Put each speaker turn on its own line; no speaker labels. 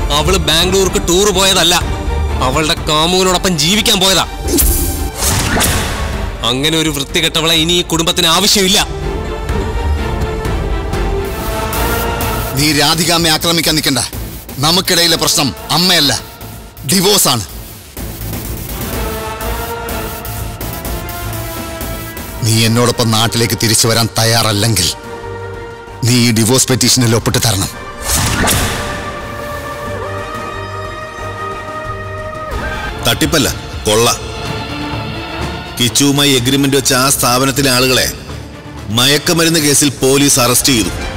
അവള് ബാംഗ്ലൂർക്ക് ടൂർ പോയതല്ല അവളുടെ കാമുവിനോടൊപ്പം ജീവിക്കാൻ പോയതാ അങ്ങനെ ഒരു വൃത്തികെട്ടവളെ ഇനി ഈ കുടുംബത്തിന് ആവശ്യമില്ല
നീ രാധികാമ്മയെ ആക്രമിക്കാൻ നിൽക്കണ്ട നമുക്കിടയിലെ പ്രശ്നം അമ്മയല്ല ഡിവോഴ്സാണ് നീ എന്നോടൊപ്പം നാട്ടിലേക്ക് തിരിച്ചു വരാൻ തയ്യാറല്ലെങ്കിൽ നീ ഈ ഡിവോഴ്സ് പെറ്റീഷനിൽ ഒപ്പിട്ട് തരണം
തട്ടിപ്പല്ല കൊള്ള കിച്ചുവുമായി എഗ്രിമെന്റ് വെച്ച ആ സ്ഥാപനത്തിലെ ആളുകളെ മയക്കമരുന്ന് കേസിൽ പോലീസ് അറസ്റ്റ് ചെയ്തു